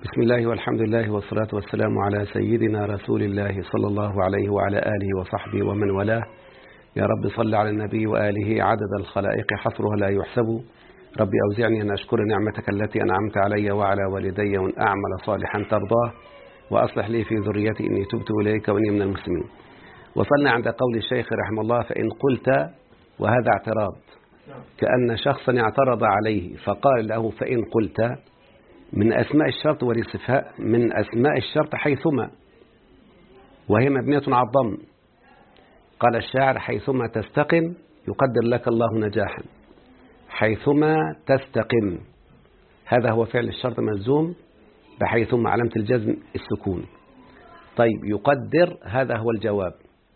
بسم الله والحمد لله والصلاة والسلام على سيدنا رسول الله صلى الله عليه وعلى آله وصحبه ومن والاه يا رب صل على النبي وآله عدد الخلائق حصرها لا يحسب ربي أوزعني أن أشكر نعمتك التي أنعمت علي وعلى والدي وأن أعمل صالحا ترضاه وأصلح لي في ذريتي إني تبت إليك وإني من المسلمين وصلنا عند قول الشيخ رحمه الله فإن قلت وهذا اعتراض كأن شخصا اعترض عليه فقال له فإن قلت من أسماء الشرط والاستفهاء من أسماء الشرط حيثما وهي مبنية على الضم قال الشاعر حيثما تستقم يقدر لك الله نجاحا حيثما تستقم هذا هو فعل الشرط ملزوم بحيثما علامة الجزم السكون طيب يقدر هذا هو الجواب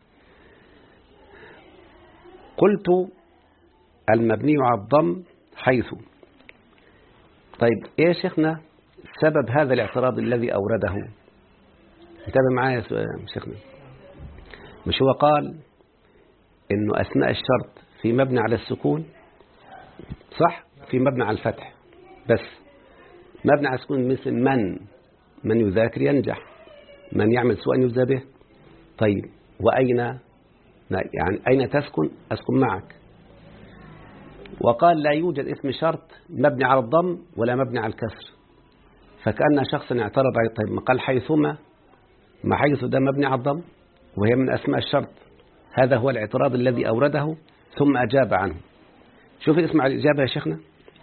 قلت المبني على الضم حيث طيب ايه يا شيخنا سبب هذا الاعتراض الذي أورده انتبه معايا يا شيخنا مش هو قال انه أثناء الشرط في مبني على السكون صح في مبني على الفتح بس مبني على السكون مثل من من يذاكر ينجح من يعمل سوءا يجزى به طيب وأين يعني أين تسكن أسكن معك وقال لا يوجد اسم شرط مبني على الضم ولا مبني على الكسر فكأن شخصا اعترض عليه طيب ما قال حيثما ما حيث ده مبني على الضم وهي من أسماء الشرط هذا هو الاعتراض الذي أورده ثم أجاب عنه شوف اسمع الإجابة يا شيخنا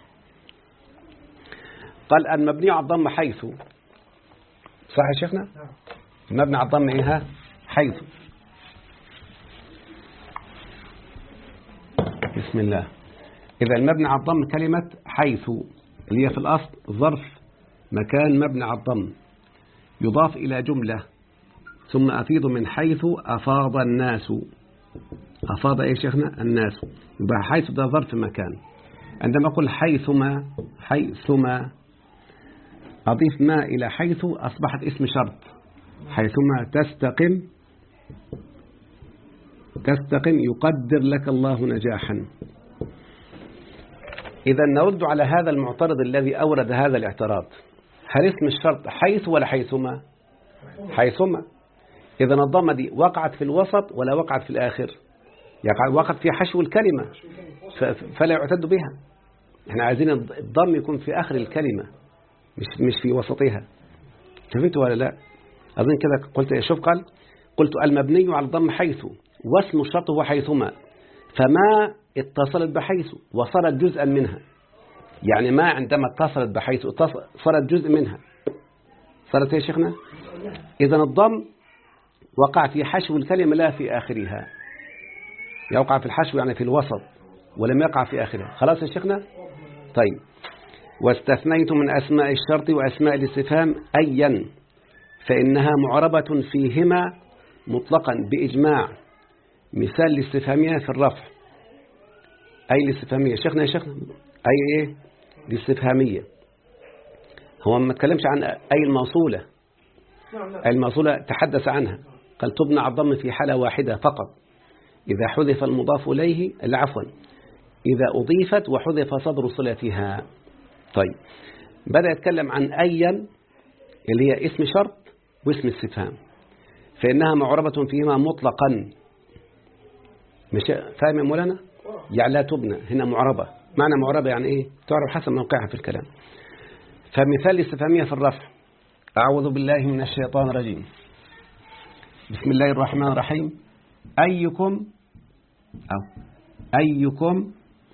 قال المبني على الضم حيث صح يا شيخنا مبني على الضم إيه حيث بسم الله إذا المبني على الضم كلمة حيث اللي هي في الأصل ظرف مكان مبني على الضم يضاف إلى جملة ثم أفيض من حيث أفاض الناس أفاض إيه شيخنا الناس يبقى حيث ده ظرف مكان عندما أقول حيثما حيثما أضيف ما إلى حيث أصبحت اسم شرط حيثما تستقم تستقم يقدر لك الله نجاحا إذا نرد على هذا المعترض الذي أورد هذا الاعتراض هل اسم الشرط حيث ولا حيثما حيثما إذا الضمة دي وقعت في الوسط ولا وقعت في الآخر يعني وقعت في حشو الكلمة فلا يعتد بها احنا عايزين الضم يكون في آخر الكلمة مش مش في وسطها فهمت ولا لا أظن كده قلت شوف قال قلت المبني على الضم حيث واسم الشرط هو حيثما فما اتصلت بحيث وصارت جزءا منها يعني ما عندما اتصلت بحيث صارت جزء منها صارت يا شيخنا إذا الضم وقع في حشو الكلمة لا في آخرها يوقع في الحشو يعني في الوسط ولم يقع في آخرها خلاص يا شيخنا طيب واستثنيت من أسماء الشرط وأسماء الاستفهام أيا فإنها معربة فيهما مطلقا بإجماع مثال الاستفهامية في الرفع أي الاستفهامية شيخنا يا شيخنا أي إيه الاستفهامية هو ما تكلمش عن أي الموصولة أي الموصولة تحدث عنها قال تبنى على الضم في حالة واحدة فقط إذا حذف المضاف إليه عفوا إذا أضيفت وحذف صدر صلتها طيب بدأ يتكلم عن أيا اللي هي اسم شرط واسم استفهام فإنها معربة فيهما مطلقا مش فاهم يا مولانا يعني لا تبنى هنا معربة معنى معربة يعني إيه تعرف حسب موقعها في الكلام فمثال الاستفهامية في الرفع أعوذ بالله من الشيطان الرجيم بسم الله الرحمن الرحيم أيكم أو أيكم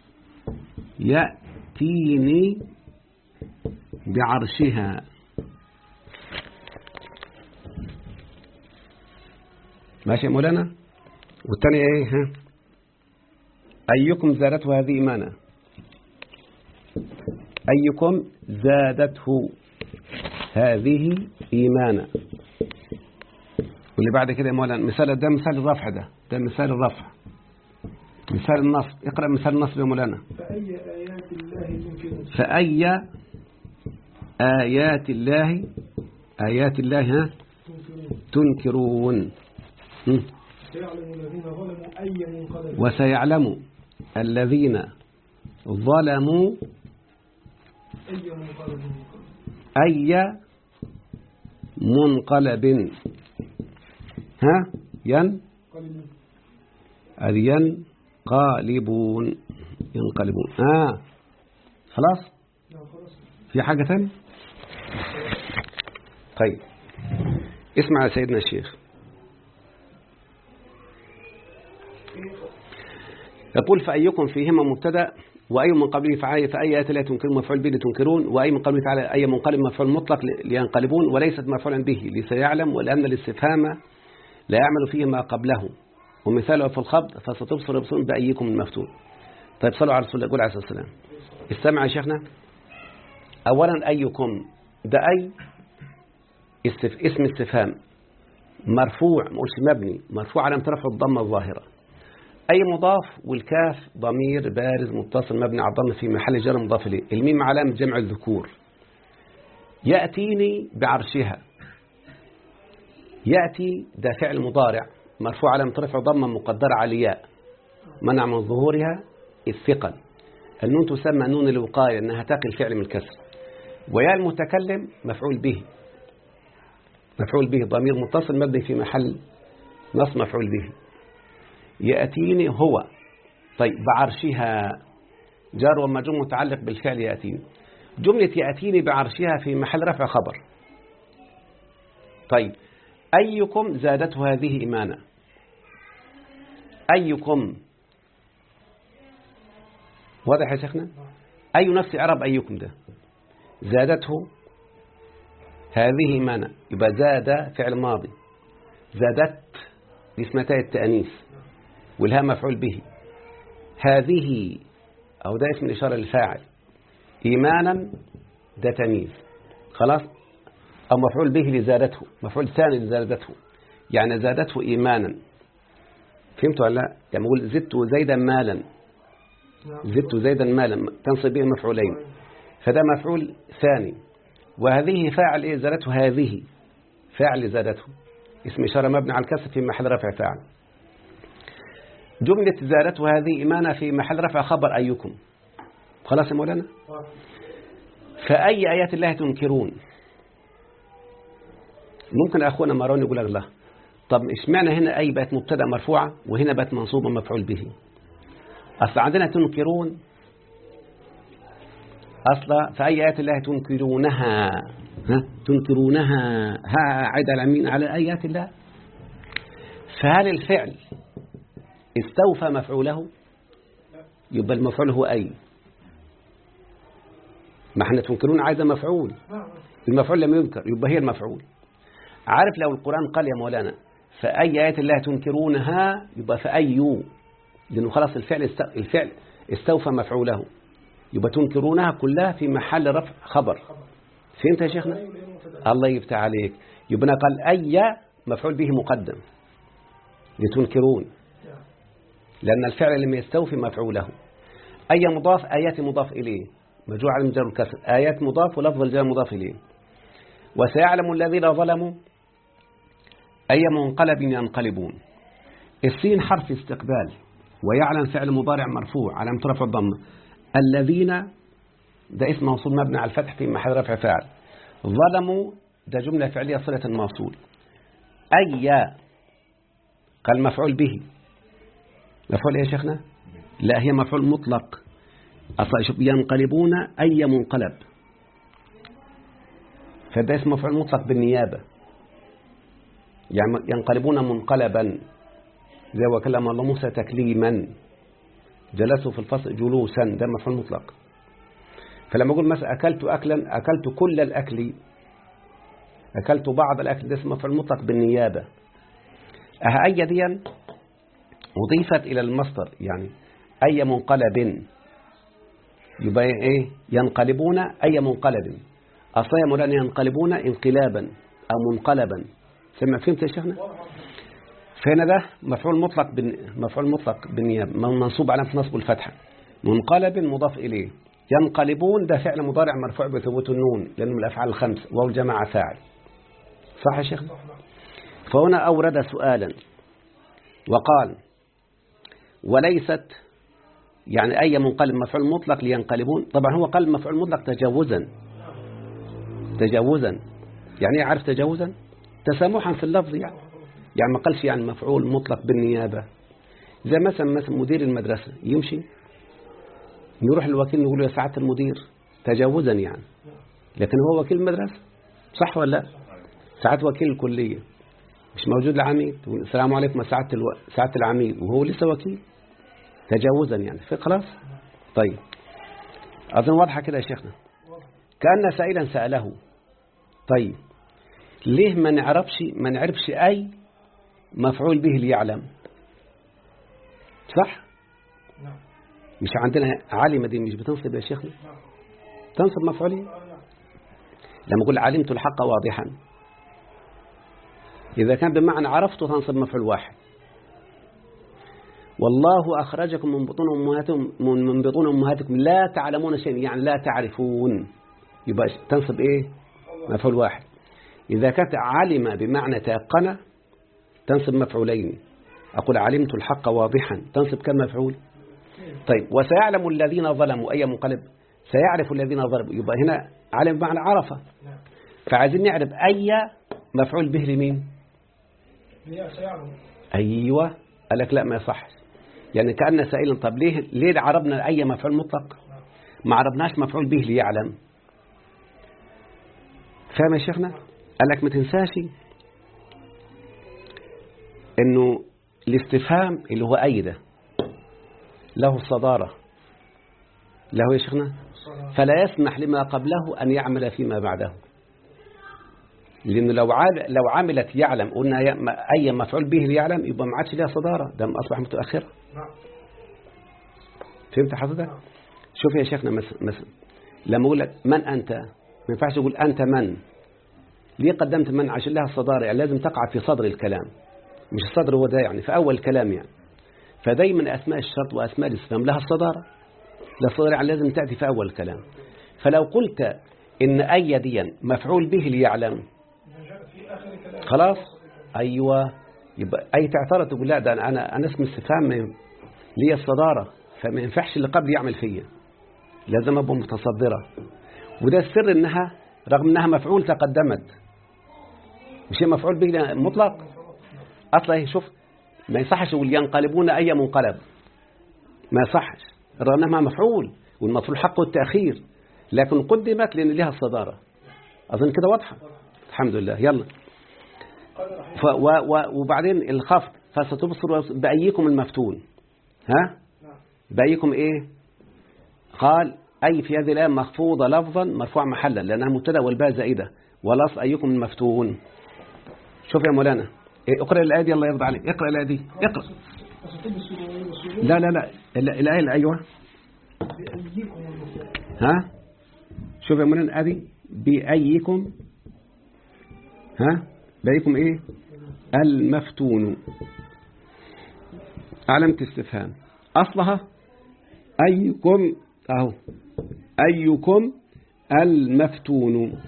يأتيني بعرشها ماشي يا مولانا والثانية ايه ها أيكم زادته هذه إيمانا أيكم زادته هذه إيمانا واللي بعد كده يا مولانا مثال ده مثال الرفع ده ده مثال الرفع مثال النصب اقرأ مثال النصب يا مولانا فأي آيات الله تنكرون فأي آيات الله آيات الله ها تنكرون تنكرون سيعلم الذين ظلموا أي منقلب وسيعلم الذين ظلموا أي منقلب أي منقلب ها ين قليل هذه ينقلبون ينقلبون آه خلاص نعم خلاص في حاجة ثانية طيب اسمع يا سيدنا الشيخ يقول فأيكم فيهما مبتدا وأي من قبله فعاية فأي آية لا تنكرون مفعول به تنكرون وأي من قبله تعالى أي منقلب مفعول مطلق لينقلبون وليست مفعولا به لسيعلم ولأن الاستفهام لا يعمل فيه ما قبله ومثاله في الخبط فستبصر يبصرون بأيكم المفتون طيب صلوا على رسول الله قول عليه الصلاة والسلام استمع يا شيخنا أولا أيكم ده أي استف... اسم استفهام مرفوع ما قلش مبني مرفوع على رفع الضمة الظاهرة أي مضاف والكاف ضمير بارز متصل مبني على الضم في محل جر مضاف إليه الميم علامة جمع الذكور يأتيني بعرشها يأتي ده فعل مضارع مرفوع على رفع ضمة مقدرة على الياء منع من ظهورها الثقل النون تسمى نون الوقاية أنها تقي الفعل من الكسر ويا المتكلم مفعول به مفعول به ضمير متصل مبني في محل نص مفعول به يأتيني هو طيب بعرشها جار ومجرور متعلق بالفعل يأتيني جملة يأتيني بعرشها في محل رفع خبر طيب أيكم زادته هذه إيمانا أيكم واضح يا شيخنا أي نفس عرب أيكم ده زادته هذه إيمانا يبقى زاد فعل ماضي زادت دي اسمها تاء التأنيث والها مفعول به هذه أو ده اسم الإشارة للفاعل إيمانا ده تمييز خلاص أو مفعول به لزادته مفعول ثاني لزادته يعني زادته إيمانا فهمت ولا لا يعني بقول زدت زيدا مالا نعم زدت زيدا مالا تنصب به مفعولين فده مفعول ثاني وهذه فاعل إيه زادته هذه فاعل زادته اسم إشارة مبني على الكسر في محل رفع فاعل جملة زادته هذه إيمانة في محل رفع خبر أيكم خلاص يا مولانا آه. فأي آيات الله تنكرون ممكن أخونا مروان يقول لك لا طب اشمعنى هنا أي بقت مبتدأ مرفوعة وهنا بقت منصوبة مفعول به أصل عندنا تنكرون أصلا فأي آيات الله تنكرونها ها تنكرونها ها عيد على مين على آيات الله فهل الفعل استوفى مفعوله يبقى المفعول هو أي ما احنا تنكرون عايزة مفعول نعم المفعول لم يذكر يبقى هي المفعول عارف لو القرآن قال يا مولانا فأي آيات الله تنكرونها يبقى فأي لأنه خلاص الفعل است... الفعل استوفى مفعوله يبقى تنكرونها كلها في محل رفع خبر فهمت يا شيخنا أيوة لأنه مبتدأ. الله يفتح عليك يبقى قال أي مفعول به مقدم لتنكرون نعم. لأن الفعل لم يستوفي مفعوله أي مضاف آيات مضاف إليه مجموعة على مجرد الكسر آيات مضاف ولفظ الجار مضاف إليه وسيعلم الذين ظلموا أي منقلب ينقلبون السين حرف استقبال ويعلم فعل مضارع مرفوع على رفع الضمة الذين ده اسم موصول مبني على الفتح في محل رفع فاعل ظلموا ده جملة فعلية صلة الموصول أي قال مفعول به مفعول ايه يا شيخنا لا هي مفعول مطلق أصلا شوف ينقلبون أي منقلب فده اسم مفعول مطلق بالنيابة يعني ينقلبون منقلبا زي وكلم الله موسى تكليما جلسوا في الفصل جلوسا ده مفعول مطلق فلما أقول مثلا أكلت أكلا أكلت كل الأكل أكلت بعض الأكل ده اسم مفعول مطلق بالنيابة أها أي دي أضيفت إلى المصدر يعني أي منقلب يبقى إيه ينقلبون أي منقلب أصلا يا مولانا ينقلبون انقلابا أو منقلبا سمع فهمت يا شيخنا فهنا ده مفعول مطلق بن... مفعول مطلق بالنيابة منصوب على نصب الفتحة منقلب مضاف إليه ينقلبون ده فعل مضارع مرفوع بثبوت النون لأنه من الأفعال الخمس وهو الجماعة فاعل صح يا شيخ فهنا أورد سؤالا وقال وليست يعني أي منقلب مفعول مطلق لينقلبون طبعا هو قال مفعول مطلق تجاوزا تجاوزا يعني ايه عارف تجاوزا تسامحا في اللفظ يعني يعني ما قالش يعني مفعول مطلق بالنيابة زي مثلا مثلا مدير المدرسة يمشي نروح للوكيل نقول له يا سعادة المدير تجاوزا يعني لكن هو وكيل المدرسة صح ولا لا ساعات وكيل الكلية مش موجود العميد تقول السلام عليكم يا سعادة الو... سعادة العميد وهو لسه وكيل تجاوزا يعني في خلاص طيب أظن واضحة كده يا شيخنا كأن سائلا سأله طيب ليه ما نعرفش ما نعرفش أي مفعول به ليعلم صح نعم مش عندنا علم دي مش بتنصب يا شيخنا نعم تنصب مفعولين آه، نعم لما أقول علمت الحق واضحا إذا كان بمعنى عرفت تنصب مفعول واحد والله أخرجكم من بطون أمهاتكم من من بطون أمهاتكم لا تعلمون شيئا يعني لا تعرفون يبقى تنصب إيه مفعول واحد إذا كانت علم بمعنى تيقن تنصب مفعولين أقول علمت الحق واضحا تنصب كم مفعول طيب وسيعلم الذين ظلموا أي منقلب سيعرف الذين ظلموا يبقى هنا علم بمعنى عرفه نعم فعايزين نعرف أي مفعول به لمين هي سيعلم أيوة قال لك لا ما يصحش يعني كأن سائلا طب ليه ليه عربنا أي مفعول مطلق نعم ما عربناش مفعول به ليعلم فاهم يا شيخنا قال لك ما تنساش انه الاستفهام اللي هو أي ده له الصدارة له يا شيخنا الصلاة فلا يسمح لما قبله أن يعمل فيما بعده لأنه لو عال لو عملت يعلم قلنا ي- ما- أي مفعول به ليعلم يبقى ما عادش لها صدارة ده أصبح متأخرة نعم فهمت حضرتك شوف يا شيخنا مثلا مثلا لما أقول لك من أنت ما ينفعش أقول أنت من ليه قدمت من عشان لها الصدارة يعني لازم تقع في صدر الكلام مش الصدر هو ده يعني في أول الكلام يعني فدايما أسماء الشرط وأسماء الاستفهام لها الصدارة لا الصدارة يعني لازم تأتي في أول الكلام فلو قلت إن أي ديا مفعول به ليعلم إذا جاء في آخر كلام خلاص أيوة يبقى أي تعترض تقول لا ده أنا أنا, أنا اسم استفهام ما- لي الصدارة فما ينفعش اللي قبل يعمل فيا لازم أبقى متصدرة وده السر إنها رغم إنها مفعول تقدمت مش هي مفعول به مطلق أصلا هي شوف ما يصحش يقول ينقلبون أي منقلب ما يصحش رغم إنها مفعول والمفعول حقه التأخير لكن قدمت لأن لها الصدارة أظن كده واضحة الحمد لله يلا قال رحمه ف و و وبعدين الخفض فستبصر بأيكم المفتون ها نعم بأيكم إيه قال أي في هذه الآية مخفوضة لفظا مرفوع محلا لأنها مبتدا والباء زائدة ولص أيكم المفتون شوف يا مولانا إيه اقرأ الآية دي الله يرضى عليك اقرأ الآية دي اقرأ فستبصر ويبصرون لا لا لا ال- الآية اللي أيوة بأيكم المفتون ها شوف يا مولانا أدي بأيكم ها بأيكم إيه المفتون علامة استفهام أصلها أيكم أهو أيكم المفتون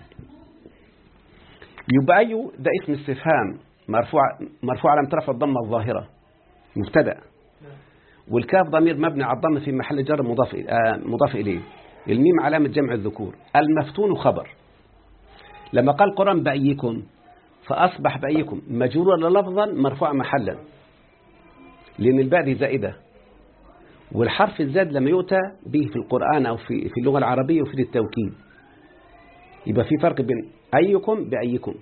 يبقى أي ده اسم استفهام مرفوع مرفوع على رفع الضمة الظاهرة مبتدأ والكاف ضمير مبني على الضم في محل جر مضاف آه، مضاف إليه الميم علامة جمع الذكور المفتون خبر لما قال القرآن بأيكم فأصبح بأيكم مجرورا لفظا مرفوعا محلا لأن الباء دي زائدة والحرف الزاد لما يؤتى به في القرآن أو في في اللغة العربية يفيد التوكيد يبقى في فرق بين أيكم بأيكم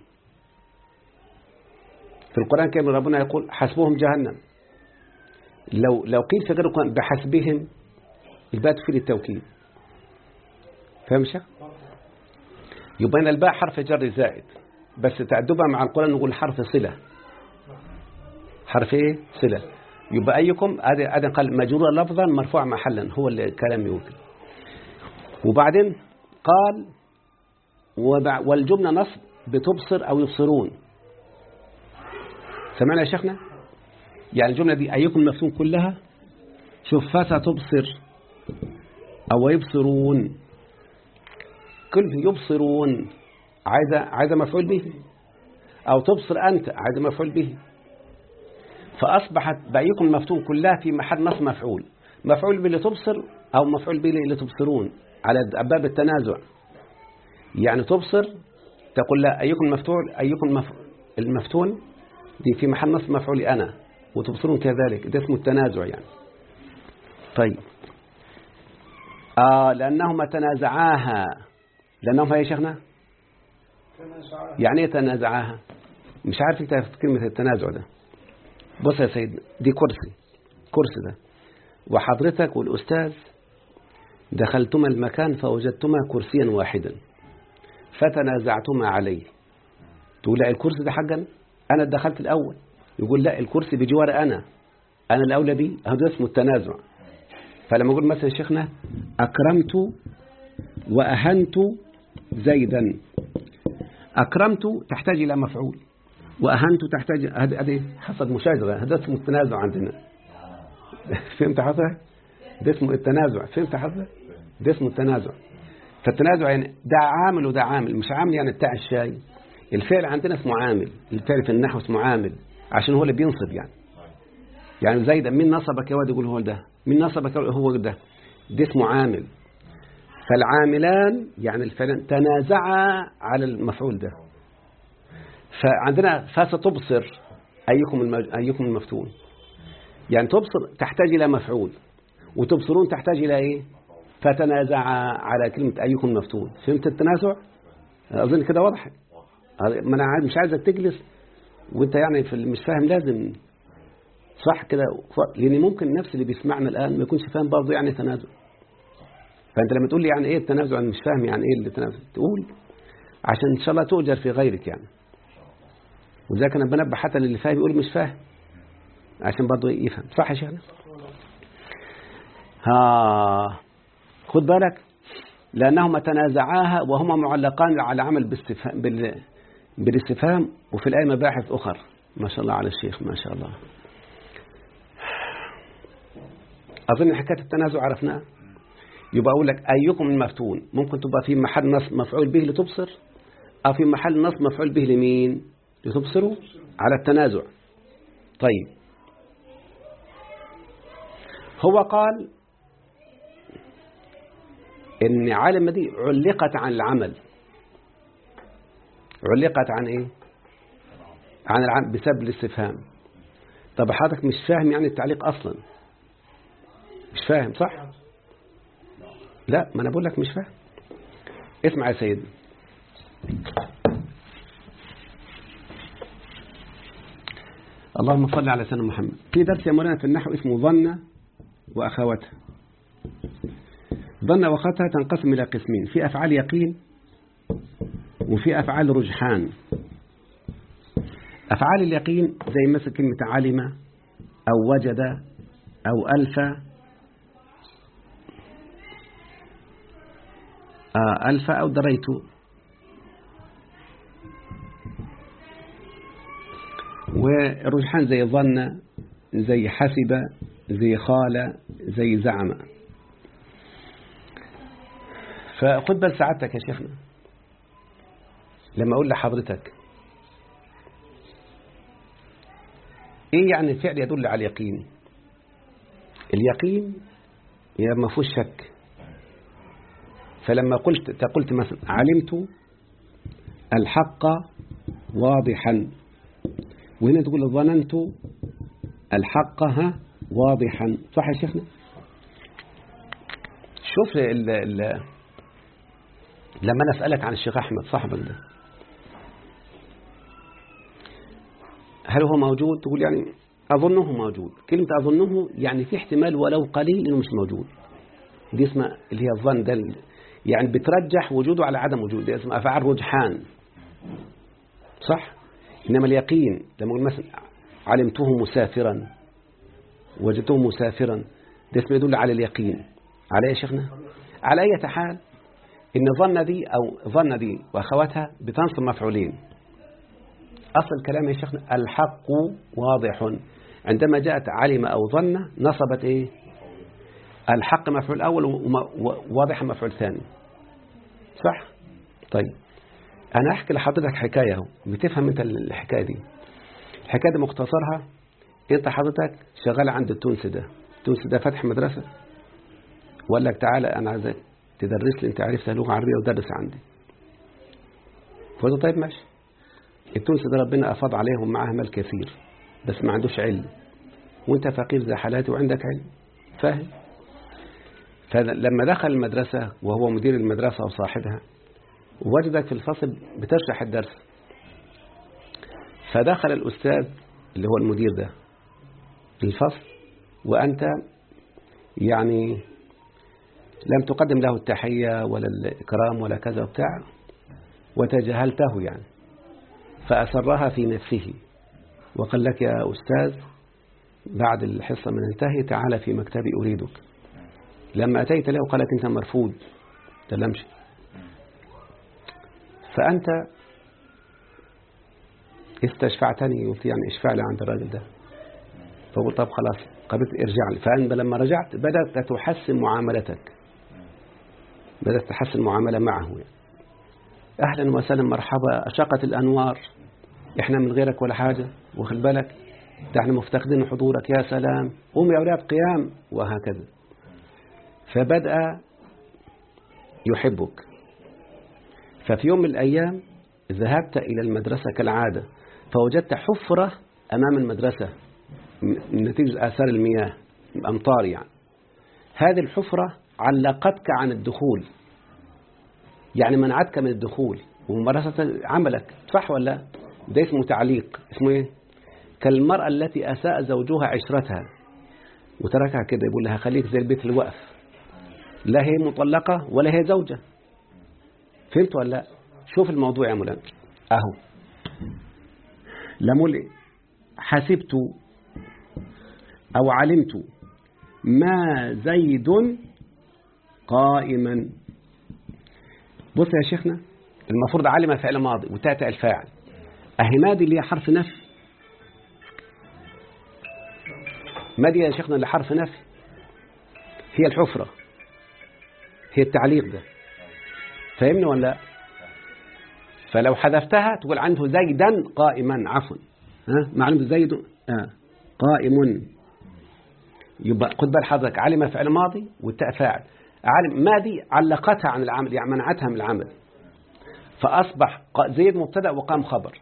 في القرآن كان ربنا يقول حسبهم جهنم لو لو قيل في غير القرآن بحسبهم الباء تفيد التوكيد فاهم شيخ؟ يبقى هنا الباء حرف جر زائد بس تعدبها مع القرآن نقول حرف صلة حرف ايه صلة يبقى أيكم هذا هذا قال مجرور لفظا مرفوع محلا هو اللي الكلام يقول كده. وبعدين قال وبع- والجملة نصب بتبصر أو يبصرون سمعنا يا شيخنا يعني الجملة دي أيكم مفتون كلها شوف فستبصر أو يبصرون كل يبصرون عايزة عايزة مفعول به أو تبصر أنت عايزة مفعول به فأصبحت بأيكم المفتون كلها في محل نصب مفعول مفعول به لتبصر أو مفعول به لتبصرون على باب التنازع يعني تبصر تقول لا أيكم مفتول أيكم مف... المفتون دي في محل نصب مفعول أنا وتبصرون كذلك ده اسمه التنازع يعني طيب آه لأنهما تنازعاها لأنهما يا شيخنا تنازعها يعني ايه تنازعاها مش عارف انت في كلمة التنازع ده بص يا سيد دي كرسي كرسي ده وحضرتك والأستاذ دخلتما المكان فوجدتما كرسيا واحدا فتنازعتما عليه تقول لا الكرسي ده حقا أنا دخلت الأول يقول لا الكرسي بجوار أنا أنا الأولى بيه هذا اسمه التنازع فلما أقول مثلا شيخنا أكرمت وأهنت زيدا أكرمت تحتاج إلى مفعول وأهنت تحتاج هذا هذا حصل مشاجرة هذا اسمه التنازع عندنا فهمت حضرتك؟ ده اسمه التنازع فهمت حضرتك؟ ده اسمه التنازع فالتنازع يعني ده عامل وده عامل مش عامل يعني بتاع الشاي الفعل عندنا اسمه عامل الفعل في النحو اسمه عامل عشان هو اللي بينصب يعني يعني زي ده مين نصبك يا واد يقول هو ده مين نصبك هو ده ده اسمه عامل فالعاملان يعني الفعلان تنازعا على المفعول ده فعندنا فستبصر أيكم المج... أيكم المفتون يعني تبصر تحتاج إلى مفعول وتبصرون تحتاج إلى إيه فتنازعا على كلمة أيكم المفتون فهمت التنازع أظن كده واضح ما أنا عايز- مش عايزك تجلس وانت يعني في مش فاهم لازم صح كده لأن ممكن النفس اللي بيسمعنا الآن ما يكونش فاهم برضه يعني تنازع فأنت لما تقول لي يعني إيه التنازع أنا مش فاهم يعني إيه التنازع تقول عشان إن شاء الله تؤجر في غيرك يعني وذلك أنا بنبه حتى للي فاهم يقول مش فاهم عشان برضه يفهم صح يا شيخنا ها خد بالك لأنهما تنازعاها وهما معلقان على عمل باستفهام بال... بالاستفهام وفي الآية مباحث أخر ما شاء الله على الشيخ ما شاء الله أظن حكاية التنازع عرفناها يبقى أقول لك أيكم المفتون ممكن تبقى في محل نصب مفعول به لتبصر أو في محل نصب مفعول به لمين لتبصروا على التنازع طيب هو قال إن عالم دي علقت عن العمل علقت عن إيه عن العمل بسبب الاستفهام طب حضرتك مش فاهم يعني التعليق أصلا مش فاهم صح لا ما أنا بقول لك مش فاهم اسمع يا سيدي اللهم صل على سيدنا محمد في درس يا مولانا في النحو اسمه ظن وأخواتها ظن وأخواتها تنقسم إلى قسمين في أفعال يقين وفي أفعال رجحان أفعال اليقين زي مثل كلمة علم أو وجد أو ألف آه ألف أو دريت والرجحان زي ظن زي حسب زي خال زي زعم فخد بال سعادتك يا شيخنا لما أقول لحضرتك إيه يعني الفعل يدل على اليقين اليقين يا ما فيهوش شك فلما قلت قلت مثلا علمت الحق واضحا وهنا تقول ظننت الحق ها واضحا صح يا شيخنا شوف ال ال لما أنا أسألك عن الشيخ أحمد صاحبك ده هل هو موجود تقول يعني أظنه موجود كلمة أظنه يعني في احتمال ولو قليل إنه مش موجود دي اسمها اللي هي الظن ده ال- يعني بترجح وجوده على عدم وجوده دي اسمها أفعال رجحان صح إنما اليقين لما أقول مثلا علمته مسافرا وجدته مسافرا ده اسمه يدل على اليقين على إيه يا شيخنا على أي حال إن ظن دي أو ظن دي وأخواتها بتنصب مفعولين أصل الكلام يا شيخنا الحق واضح عندما جاءت علم أو ظن نصبت إيه الحق مفعول أول وواضح مفعول ثاني صح طيب أنا أحكي لحضرتك حكاية اهو بتفهم أنت الحكاية دي الحكاية دي مختصرها أنت حضرتك شغال عند التونسي ده التونسي ده فتح مدرسة وقال لك تعالى أنا عايزك تدرس لي أنت عرفت لغة عربية ودرس عندي فقلت طيب ماشي التونسي ده ربنا أفاض عليهم معاه مال كثير بس ما عندوش علم وانت فقير زي حالاتي وعندك علم فاهم فلما دخل المدرسة وهو مدير المدرسة وصاحبها وجدك في الفصل بتشرح الدرس فدخل الأستاذ اللي هو المدير ده الفصل وأنت يعني لم تقدم له التحية ولا الإكرام ولا كذا وبتاع وتجاهلته يعني فأسرها في نفسه وقال لك يا أستاذ بعد الحصة من انتهي تعال في مكتبي أريدك لما أتيت له قالت أنت مرفوض تلمشي فأنت استشفعتني قلت يعني اشفع لي عند الراجل ده فقلت طب خلاص قبلت ارجع لي فأنت لما رجعت بدأت تحسن معاملتك بدأت تحسن معاملة معه يعني. أهلا وسهلا مرحبا أشقت الأنوار إحنا من غيرك ولا حاجة واخد بالك ده احنا مفتقدين حضورك يا سلام قوم يا أولاد قيام وهكذا فبدأ يحبك ففي يوم من الأيام ذهبت إلى المدرسة كالعادة فوجدت حفرة أمام المدرسة نتيجة آثار المياه أمطار يعني هذه الحفرة علقتك عن الدخول يعني منعتك من الدخول وممارسة عملك صح ولا ده اسمه تعليق اسمه ايه كالمرأة التي أساء زوجها عشرتها وتركها كده يقول لها خليك زي البيت اللي وقف لا هي مطلقة ولا هي زوجة فهمت ولا لا شوف الموضوع يا مولانا أهو لمول حسبت أو علمت ما زيد قائما بص يا شيخنا المفروض علم فعل ماضي وتأتي الفاعل أهي مادي اللي هي حرف نفي مادي يا شيخنا اللي حرف نفي هي الحفرة هي التعليق ده فاهمني ولا لا فلو حذفتها تقول عنده زيدا قائما عفوا ها معلوم زيد آه. قائم يبقى خد بال حضرتك علم فعل ماضي والتاء فاعل علم ماضي علقتها عن العمل يعني منعتها من العمل فأصبح زيد مبتدا وقام خبر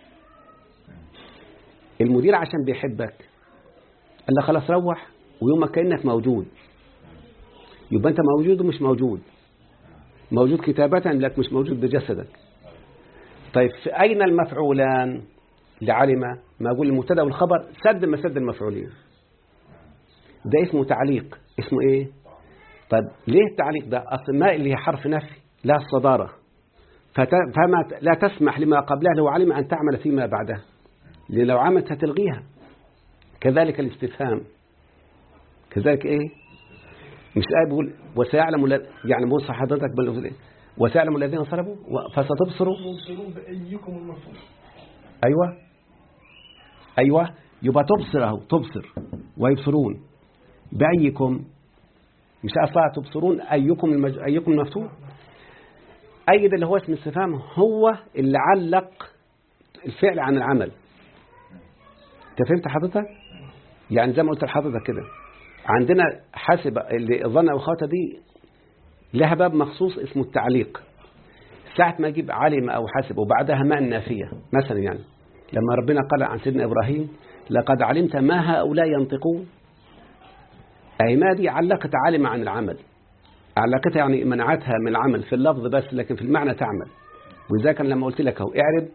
المدير عشان بيحبك قال له خلاص روح ويومك كأنك موجود يبقى أنت موجود ومش موجود موجود كتابة لك مش موجود بجسدك طيب في أين المفعولان لعلم ما أقول المبتدا والخبر سد مسد المفعولين ده اسمه تعليق اسمه ايه طيب ليه التعليق ده أصل ما اللي هي حرف نفي لا الصدارة فما لا تسمح لما قبلها لو علم أن تعمل فيما بعده لأن لو عملت هتلغيها كذلك الاستفهام كذلك ايه مش آية بيقول وسيعلم يعني بص حضرتك بل وسيعلم الذين صرفوا فستبصروا تبصرون بأيكم المفروض أيوة أيوة يبقى تبصر أهو تبصر ويبصرون بأيكم مش أصلا تبصرون أيكم المج... أيكم المفتوح أي ده اللي هو اسم استفهام هو اللي علق الفعل عن العمل انت فهمت حضرتك يعني زي ما قلت لحضرتك كده عندنا حاسب اللي ظن أو خاطة دي لها باب مخصوص اسمه التعليق ساعة ما يجيب علم أو حاسب وبعدها ما النافية مثلا يعني لما ربنا قال عن سيدنا إبراهيم لقد علمت ما هؤلاء ينطقون أي ما دي علقت علم عن العمل علقتها يعني منعتها من العمل في اللفظ بس لكن في المعنى تعمل ولذلك لما قلت لك اهو اعرب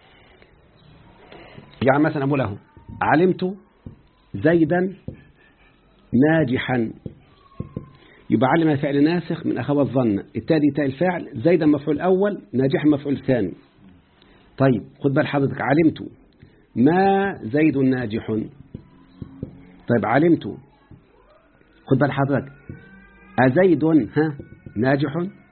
يعني مثلا أقول له علمت زيدا ناجحا يبقى علم فعل ناسخ من أخوة الظن التالي تاء الفعل زيدا مفعول أول ناجح مفعول ثاني طيب خد بال حضرتك علمت ما زيد ناجح طيب علمت خد بال حضرتك أزيد ها ناجح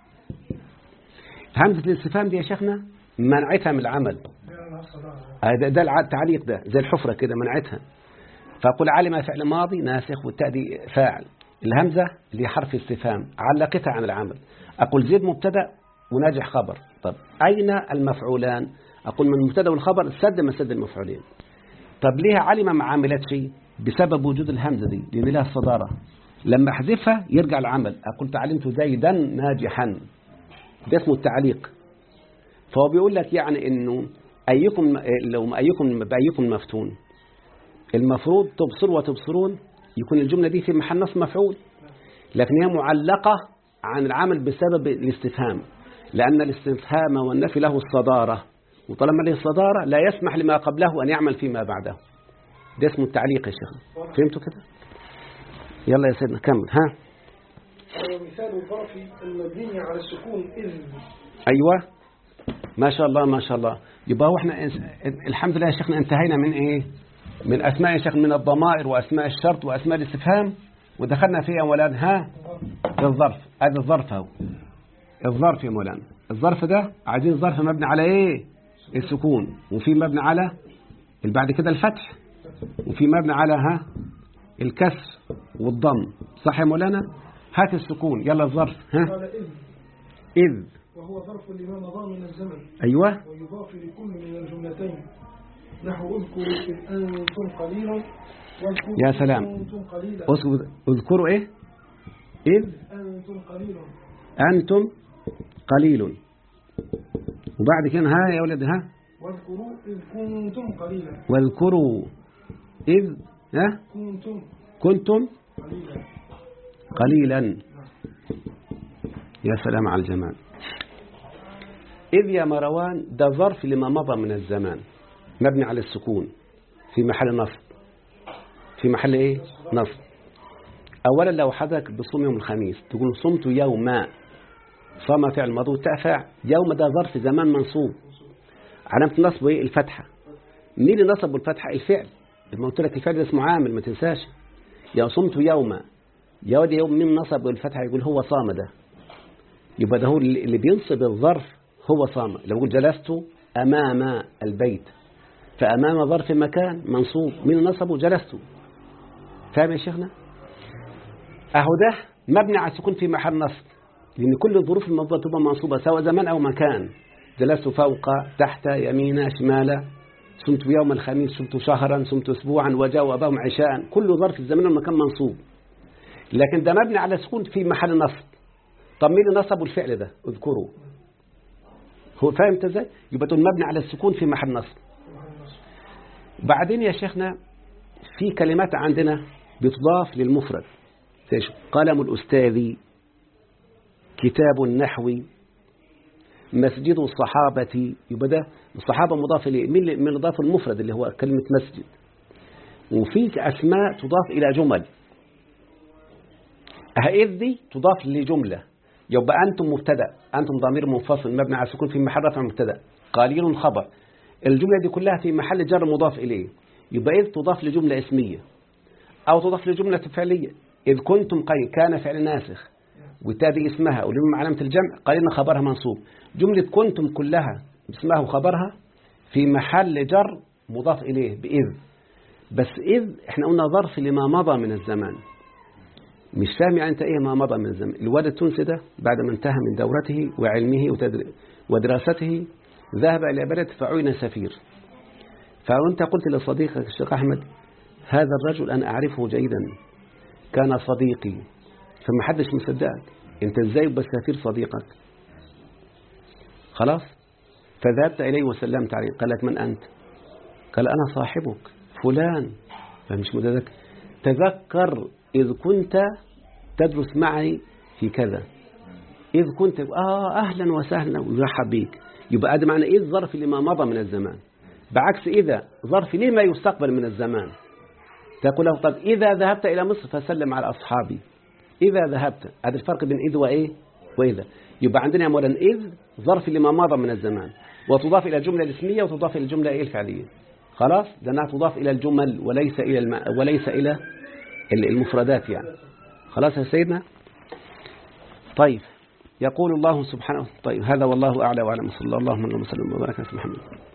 همزة الاستفهام دي يا شيخنا منعتها من العمل ده, ده التعليق ده زي الحفرة كده منعتها فقل علم فعل ماضي ناسخ والتأدي فاعل الهمزة اللي حرف استفهام علقتها عن العمل أقول زيد مبتدا وناجح خبر طب أين المفعولان أقول من المبتدا والخبر سد مسد المفعولين طب ليه علم ما عملتش بسبب وجود الهمزة دي لأن لها الصدارة لما أحذفها يرجع العمل أقول تعلمت زيدا ناجحا ده اسمه التعليق فهو بيقول لك يعني انه ايكم لو ايكم بايكم مفتون المفروض تبصر وتبصرون يكون الجملة دي في محل نصب مفعول لكن هي معلقة عن العمل بسبب الاستفهام لأن الاستفهام والنفي له الصدارة وطالما له الصدارة لا يسمح لما قبله أن يعمل فيما بعده ده اسمه التعليق يا شيخ فهمتوا كده يلا يا سيدنا كمل ها ومثال الظرف المبني على السكون إذ أيوة ما شاء الله ما شاء الله يبقى هو احنا الحمد لله يا شيخنا انتهينا من ايه من اسماء يا شيخ من الضمائر واسماء الشرط واسماء الاستفهام ودخلنا في يا مولانا ها الظرف هذا الظرف اهو الظرف يا مولانا الظرف ده عايزين ظرف مبني على ايه السكون وفي مبني على اللي بعد كده الفتح وفي مبني على ها الكسر والضم صح يا مولانا هات السكون يلا الظرف ها قال إذ إذ وهو ظرف لما مضى من الزمن أيوة ويضاف لكل من الجملتين نحو اذكروا إذ أنتم قليلا واذكروا يا إذ سلام. أنتم قليلا أذكر- اذكروا إيه إذ أنتم قليلا أنتم قليل وبعد كده ها يا ولد ها واذكروا إذ كنتم قليلا واذكروا إذ ها كنتم كنتم قليلا قليلا يا سلام على الجمال إذ يا مروان ده ظرف لما مضى من الزمان مبني على السكون في محل نصب في محل إيه نصب أولا لو حضرتك بصوم يوم الخميس تقول صمت يوما صام فعل ماضي وتاء فاعل يوم ده ظرف زمان منصوب علامة نصبه إيه الفتحة مين اللي نصب الفتحة الفعل لما قلت لك الفعل ده اسمه عامل ما تنساش يا صمت يوما يا ودي يوم مين نصب الفتحة يقول هو صام ده يبقى ده هو اللي بينصب الظرف هو صام لو قلت جلست أمام البيت فأمام ظرف مكان منصوب مين نصبه جلست فاهم يا شيخنا أهو ده مبني على السكون في محل نصب لأن كل الظروف الموضوع تبقى منصوبة سواء زمان أو مكان جلست فوق تحت يمين شمال صمت يوم الخميس صمت شهرا صمت أسبوعا وجاء أباهم عشاء كل ظرف الزمان والمكان منصوب لكن ده مبني على السكون في محل نصب طب مين اللي نصبوا الفعل ده اذكروا هو فاهم انت ازاي يبقى تقول مبني على السكون في محل نصب بعدين يا شيخنا في كلمات عندنا بتضاف للمفرد زي شو؟ قلم الأستاذ كتاب النحو مسجد الصحابة يبقى ده الصحابة مضاف إليه مين اللي- من الإضافة المفرد اللي هو كلمة مسجد وفي أسماء تضاف إلى جمل إذ دي تضاف لجملة يبقى أنتم مبتدا أنتم ضمير منفصل مبني على السكون في محل رفع مبتدا قليل خبر الجملة دي كلها في محل جر مضاف إليه يبقى إذ تضاف لجملة اسمية أو تضاف لجملة فعلية إذ كنتم قليل كان فعل ناسخ وتابي اسمها ولم علامة الجمع قليلا خبرها منصوب جملة كنتم كلها اسمها وخبرها في محل جر مضاف إليه بإذ بس إذ احنا قلنا ظرف لما مضى من الزمان مش فاهم يعني انت ايه ما مضى من الزمن الواد التونسي ده بعد ما انتهى من دورته وعلمه وتدر... ودراسته ذهب إلى بلد فعين سفير فأنت قلت لصديقك الشيخ أحمد هذا الرجل أنا أعرفه جيدا كان صديقي فما حدش مصدقك انت ازاي بس سفير صديقك خلاص فذهبت إليه وسلمت عليه قال لك من أنت قال أنا صاحبك فلان فمش متذكر تذكر إذ كنت تدرس معي في كذا إذ كنت آه أهلا وسهلا ويرحب بيك يبقى هذا معنى إذ ظرف لما مضى من الزمان بعكس إذا ظرف لما يستقبل من الزمان تقول له طب إذا ذهبت إلى مصر فسلم على أصحابي إذا ذهبت هذا الفرق بين إذ وإيه وإذا يبقى عندنا مولانا إذ ظرف لما مضى من الزمان وتضاف إلى الجملة الاسمية وتضاف إلى الجملة إيه الفعلية خلاص لأنها تضاف إلى الجمل وليس إلى الم... وليس إلى المفردات يعني خلاص يا سيدنا طيب يقول الله سبحانه طيب هذا والله أعلى وأعلم صلى الله عليه وسلم وبارك على محمد